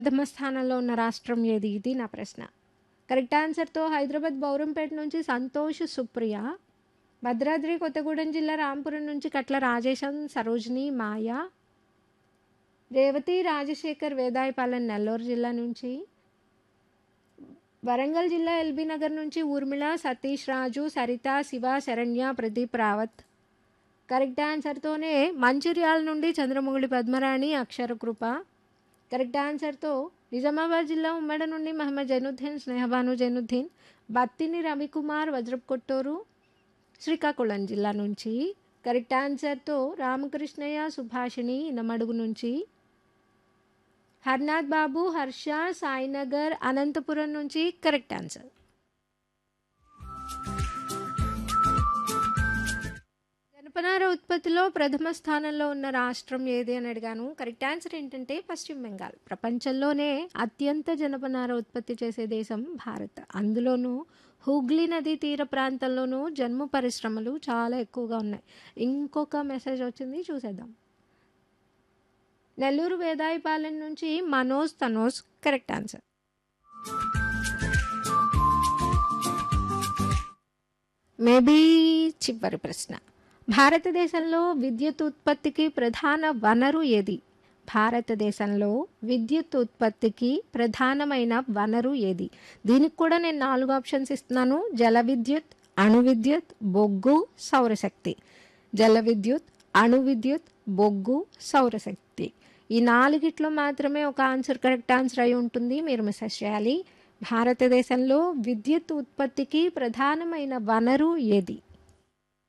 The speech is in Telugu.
ప్రథమ స్థానంలో ఉన్న రాష్ట్రం ఏది ఇది నా ప్రశ్న కరెక్ట్ ఆన్సర్తో హైదరాబాద్ బౌరంపేట నుంచి సంతోష్ సుప్రియ భద్రాద్రి కొత్తగూడెం జిల్లా రాంపురం నుంచి కట్ల రాజేశం సరోజిని మాయ రేవతి రాజశేఖర్ వేదాయపాలెం నెల్లూరు జిల్లా నుంచి వరంగల్ జిల్లా ఎల్బీ నగర్ నుంచి ఊర్మిళ సతీష్ రాజు సరిత శివ శరణ్య ప్రదీప్ రావత్ కరెక్ట్ ఆన్సర్తోనే మంచిర్యాల నుండి చంద్రముగుడి పద్మరాణి అక్షర కృప కరెక్ట్ ఆన్సర్తో నిజామాబాద్ జిల్లా ఉమ్మడి నుండి మహమ్మద్ జైనుద్దీన్ స్నేహబాను జైనుద్దీన్ బత్తిని రవికుమార్ వజ్రప్ కొట్టూరు శ్రీకాకుళం జిల్లా నుంచి కరెక్ట్ ఆన్సర్తో రామకృష్ణయ్య సుభాషిణి ఇనమడుగు నుంచి హర్నాథ్ బాబు హర్ష సాయినగర్ అనంతపురం నుంచి కరెక్ట్ ఆన్సర్ జనపనార ఉత్పత్తిలో ప్రథమ స్థానంలో ఉన్న రాష్ట్రం ఏది అని అడిగాను కరెక్ట్ ఆన్సర్ ఏంటంటే పశ్చిమ బెంగాల్ ప్రపంచంలోనే అత్యంత జనపనార ఉత్పత్తి చేసే దేశం భారత్ అందులోనూ హుగ్లీ నదీ తీర ప్రాంతంలోనూ జన్ము పరిశ్రమలు చాలా ఎక్కువగా ఉన్నాయి ఇంకొక మెసేజ్ వచ్చింది చూసేద్దాం నెల్లూరు వేదాయపాలెం నుంచి Manoj Tanoj correct answer maybe చివరి ప్రశ్న భారతదేశంలో విద్యుత్ ఉత్పత్తికి ప్రధాన వనరు ఏది భారతదేశంలో విద్యుత్ ఉత్పత్తికి ప్రధానమైన వనరు ఏది దీనికి కూడా నేను నాలుగు ఆప్షన్స్ ఇస్తున్నాను జల విద్యుత్ అణు విద్యుత్ బొగ్గు సౌరశక్తి జల విద్యుత్ అణు విద్యుత్ బొగ్గు సౌరశక్తి ఈ నాలుగిట్లో మాత్రమే ఒక ఆన్సర్ కరెక్ట్ ఆన్సర్ అయి ఉంటుంది మీరు మెసేజ్ చేయాలి భారతదేశంలో విద్యుత్ ఉత్పత్తికి ప్రధానమైన వనరు ఏది